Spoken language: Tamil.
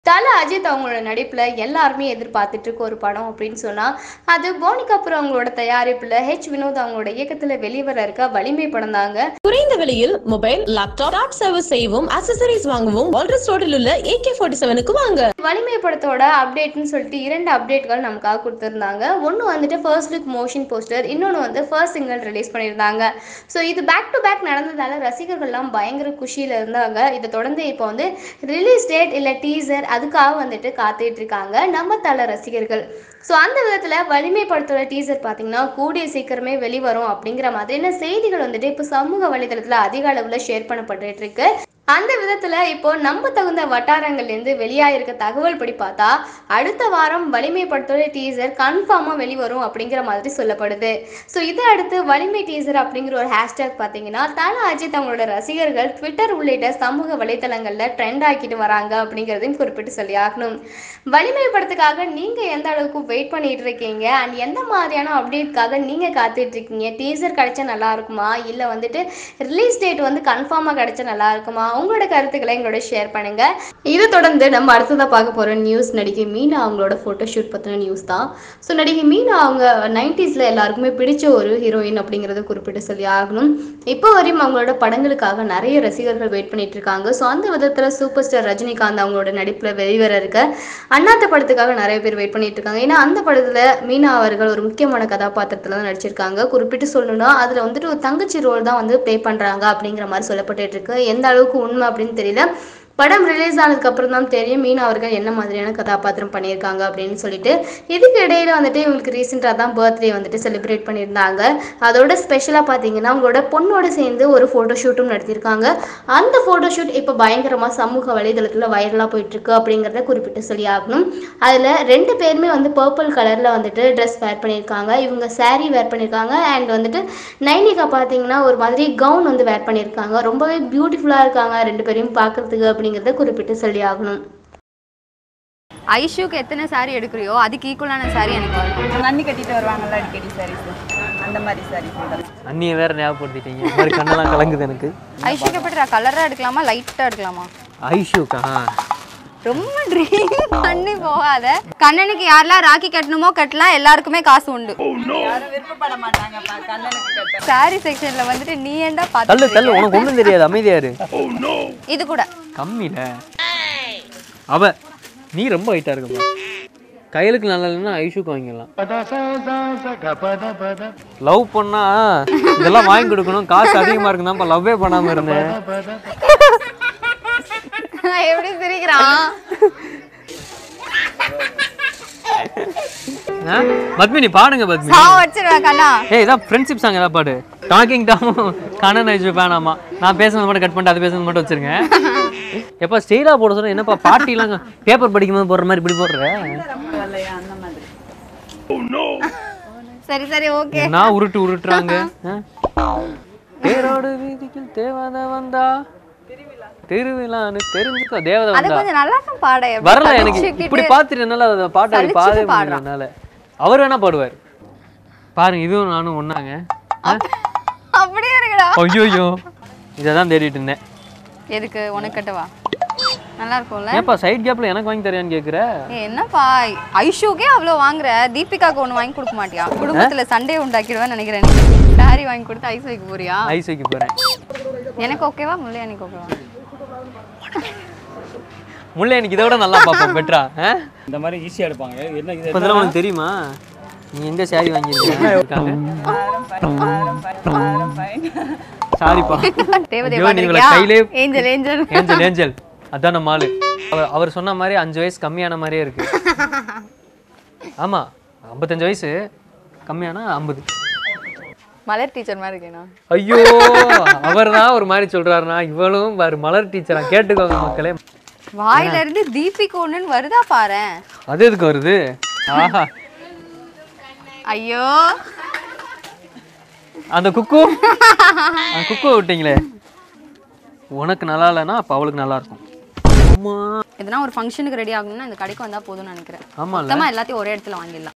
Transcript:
தல அஜித் அவங்களோட நடிப்புல எல்லாருமே எதிர்பார்த்துட்டு இருக்க ஒரு படம் அப்படின்னு சொன்னா அது போனி கபூர் அவங்களோட தயாரிப்புல ஹெச் வினோத் அவங்களோட இயக்கத்துல வெளிவர இருக்க வலிமை படம் தாங்க குறைந்த விலையில் மொபைல் லேப்டாப் டாப் சர்வீஸ் செய்யவும் அக்சசரிஸ் வாங்கவும் வால்டர் ஸ்டோரில் உள்ள ஏகே ஃபார்ட்டி செவனுக்கு வாங்க வலிமை படத்தோட அப்டேட்னு சொல்லிட்டு இரண்டு அப்டேட்கள் நமக்காக கொடுத்துருந்தாங்க ஒன்று வந்துட்டு ஃபர்ஸ்ட் லுக் மோஷன் போஸ்டர் இன்னொன்று வந்து ஃபர்ஸ்ட் சிங்கிள் ரிலீஸ் பண்ணியிருந்தாங்க ஸோ இது பேக் டு பேக் நடந்ததால ரசிகர்கள்லாம் பயங்கர குஷியில் இருந்தாங்க இதை தொடர்ந்து இப்போ வந்து ரிலீஸ் டேட் இல்லை டீசர் அதுக்காக வந்துட்டு காத்துட்டு இருக்காங்க நம்ம தல ரசிகர்கள் ஸோ அந்த விதத்தில் வலிமை படத்தோட டீசர் பார்த்தீங்கன்னா கூடிய சீக்கிரமே வெளிவரும் அப்படிங்கிற மாதிரியான செய்திகள் வந்துட்டு இப்போ சமூக வலைதளத்தில் அதிக அளவில் ஷேர் பண்ணப்பட்டுட்டு இருக்கு அந்த விதத்துல இப்போ நம்ப தகுந்த வட்டாரங்கள்லேருந்து வெளியாயிருக்க தகவல் படி பார்த்தா அடுத்த வாரம் வலிமை படத்தோட டீசர் கன்ஃபார்மாக வெளிவரும் அப்படிங்கிற மாதிரி சொல்லப்படுது ஸோ இதை அடுத்து வலிமை டீசர் அப்படிங்கிற ஒரு ஹேஷ்டேக் பார்த்தீங்கன்னா தல அஜித் அவங்களோட ரசிகர்கள் ட்விட்டர் உள்ளிட்ட சமூக வலைத்தளங்களில் ட்ரெண்ட் ஆக்கிட்டு வராங்க அப்படிங்கிறதையும் குறிப்பிட்டு சொல்லி ஆகணும் வலிமை படத்துக்காக நீங்கள் எந்த அளவுக்கு வெயிட் பண்ணிட்டு இருக்கீங்க அண்ட் எந்த மாதிரியான அப்டேட்காக நீங்கள் காத்துட்டு இருக்கீங்க டீசர் கிடைச்சா நல்லா இருக்குமா இல்லை வந்துட்டு ரிலீஸ் டேட் வந்து கன்ஃபார்மாக கிடைச்சா நல்லா இருக்குமா உங்களோட கருத்துக்களை எங்களோட ஷேர் பண்ணுங்க இதை தொடர்ந்து நம்ம அடுத்ததாக பார்க்க போகிற நியூஸ் நடிகை மீனா அவங்களோட ஃபோட்டோ ஷூட் பற்றின நியூஸ் தான் ஸோ நடிகை மீனா அவங்க நைன்டிஸில் எல்லாருக்குமே பிடிச்ச ஒரு ஹீரோயின் அப்படிங்கிறத குறிப்பிட்டு சொல்லி ஆகணும் இப்போ வரையும் அவங்களோட படங்களுக்காக நிறைய ரசிகர்கள் வெயிட் பண்ணிட்டு இருக்காங்க ஸோ அந்த விதத்தில் சூப்பர் ஸ்டார் ரஜினிகாந்த் அவங்களோட நடிப்பில் வெளிவர இருக்க அண்ணாத்த படத்துக்காக நிறைய பேர் வெயிட் பண்ணிட்டு இருக்காங்க ஏன்னா அந்த படத்தில் மீனா அவர்கள் ஒரு முக்கியமான கதாபாத்திரத்தில் தான் நடிச்சிருக்காங்க குறிப்பிட்டு சொல்லணும்னா அதில் வந்துட்டு ஒரு தங்கச்சி ரோல் தான் வந்து ப்ளே பண்ணுறாங்க அப்படிங்கிற மாதிரி சொல்லப்பட்டுட்டு இருக்கு எந்த அளவுக்கு உண்மை அப்படின்னு தெரியல படம் ரிலீஸ் ஆனதுக்கு அப்புறம் தான் தெரியும் மீனா அவர்கள் என்ன மாதிரியான கதாபாத்திரம் பண்ணியிருக்காங்க அப்படின்னு சொல்லிட்டு இதுக்கு இடையில வந்துட்டு இவங்களுக்கு ரீசெண்டாக தான் பர்த்டே வந்துட்டு செலிப்ரேட் பண்ணியிருந்தாங்க அதோட ஸ்பெஷலாக பார்த்தீங்கன்னா அவங்களோட பொண்ணோட சேர்ந்து ஒரு ஃபோட்டோ ஷூட்டும் நடத்தியிருக்காங்க அந்த ஃபோட்டோ ஷூட் இப்போ பயங்கரமாக சமூக வலைதளத்தில் வைரலாக போயிட்டுருக்கு அப்படிங்கிறத குறிப்பிட்டு சொல்லி ஆகணும் அதில் ரெண்டு பேருமே வந்து பர்பிள் கலரில் வந்துட்டு ட்ரெஸ் வேர் பண்ணியிருக்காங்க இவங்க saree வேர் பண்ணியிருக்காங்க அண்ட் வந்துட்டு நைனிகா பார்த்தீங்கன்னா ஒரு மாதிரி கவுன் வந்து வேர் பண்ணியிருக்காங்க ரொம்பவே பியூட்டிஃபுல்லாக இருக்காங்க ரெண்டு பேரையும் பார்க்கறதுக்கு அப்படிங்கிறத குறிப்பிட்டு சொல்லி ஆகணும் ஐஷுக்கு எத்தனை saree எடுக்கிறியோ அதுக்கு ஈக்குவலான saree எனக்கு வரும் அவங்க அண்ணி கட்டிட்டு வருவாங்கல்ல அடிக்கடி சாரீஸ் அந்த மாதிரி சாரீஸ் அண்ணியை வேற ஞாபகப்படுத்திட்டீங்க இந்த மாதிரி கண்ணெல்லாம் கலங்குது எனக்கு ஐஷுக்கு எப்படி கலராக எடுக்கலாமா லைட்டாக எடுக்கலாமா ஐஷுக்கா ரொம்ப ட்ரீம் பண்ணி போகாத கண்ணனுக்கு யாரெல்லாம் ராக்கி கட்டணுமோ கட்டலாம் எல்லாருக்குமே காசு உண்டு யாரும் விருப்பப்பட மாட்டாங்கப்பா கண்ணனுக்கு கட்ட saree செக்ஷன்ல வந்துட்டு நீ ஏன்டா தள்ளு பார்த்து தள்ளு உனக்கு ஒன்றும் தெரியாது அமைதியாரு இது கூட கம்மியில அவ நீ ரொம்ப ஹைட்டா இருக்குப்பா கையலுக்கு நல்லா இல்லைன்னா ஐஷுக்கு வாங்கிடலாம் லவ் பண்ணா இதெல்லாம் வாங்கி கொடுக்கணும் காசு அதிகமா இருக்குதான்ப்பா லவ்வே பண்ணாம இருந்தேன் எப்படி சிரிக்கிறான் ஆ? பத்மினி பாடுங்க பத்மினி சா வச்சிருவேன் கண்ணா ஏய் இதான் ஃப்ரெண்ட்ஷிப் சாங் ஏதாவது பாடு டாக்கிங் டாமும் கண்ணன் ஐஷு வேணாமா நான் பேசுனது மட்டும் கட் பண்ணிட்டு அது பேசுனது மட்டும் வச்சிருங்க எப்பா ஸ்டைலாக போட சொல்ல என்னப்பா பாட்டிலாம் பேப்பர் படிக்கும்போது போடுற மாதிரி இப்படி போடுற வரலையா அந்த மாதிரி சரி சரி ஓகே நான் உருட்டு உருட்டுறாங்க ஆ? தேரோடு வீதிக்குள் தேவதை வந்தா திருவிழான்னு தெரிஞ்சுக்கோ தேவதை அது வந்தா கொஞ்சம் நல்லா தான் பாட வரல எனக்கு இப்படி பார்த்துட்டு என்னால அதை பாட்டு அப்படி பாடவே சலிச்சுட்டு முடியல என்னால அவர் வேணா பாடுவார் பாருங்க இதுவும் நானும் ஒண்ணாங்க அப்படியே இருக்குடா ஐயோயோ இதை தான் தேடிட்டு இருந்தேன் எதுக்கு உனக்கு கட்டவா நல்லா இருக்கும்ல ஏப்பா சைட் கேப்ல எனக்கு வாங்கி தரியான்னு கேக்குற ஏய், என்னப்பா ஐஷுக்கே அவ்வளோ வாங்குற தீபிகாக்கு ஒன்று வாங்கி கொடுக்க மாட்டியா குடும்பத்துல சண்டே உண்டாக்கிடுவேன்னு நினைக்கிறேன் சாரி வாங்கி கொடுத்து ஐஸ் வைக்க போறியா ஐஸ் வைக்க போறேன் எனக்கு ஓகேவா முல்லை எனக்கு ஓகேவா முல்லை எனக்கு இதை விட நல்லா பார்ப்பேன் பெட்ரா இந்த மாதிரி ஈஸியாக எடுப்பாங்க என்ன இது இப்போ உனக்கு தெரியுமா நீ எங்க சாரி வாங்கியிருக்காங்க சாரிப்பா தேவதை ஐயோ, நீ இவளை கையிலே ஏஞ்சல் ஏஞ்சல் ஏஞ்சல் ஏஞ்சல் அதான் நம்ம ஆளு அவர் அவர் சொன்ன மாதிரி அஞ்சு வயசு கம்மியான மாதிரியே இருக்கு ஆமா ஐம்பத்தஞ்சு வயசு கம்மியானா ஐம்பது மலர் டீச்சர் மாதிரி இருக்கேனா ஐயோ அவர் தான் ஒரு மாதிரி சொல்றாருனா இவளும் பாரு மலர் டீச்சரா கேட்டுக்கோங்க மக்களே வாயில இருந்து தீபிகா ஒண்ணுன்னு வருதா பாரேன் அது எதுக்கு வருது ஆஹா ஐயோ அந்த குக்கு அந்த குக்கு விட்டீங்களே உனக்கு நல்லா இல்லைன்னா அப்போ அவளுக்கு நல்லா இருக்கும் ஆமா எதனா ஒரு ஃபங்க்ஷனுக்கு ரெடி ஆகணும்னா இந்த கடைக்கு வந்தா போதும்னு நினைக்கிறேன் ஆமால மொத்தமா எல்லாத்தையும் ஒரே இடத்துல வாங்கிடலாம்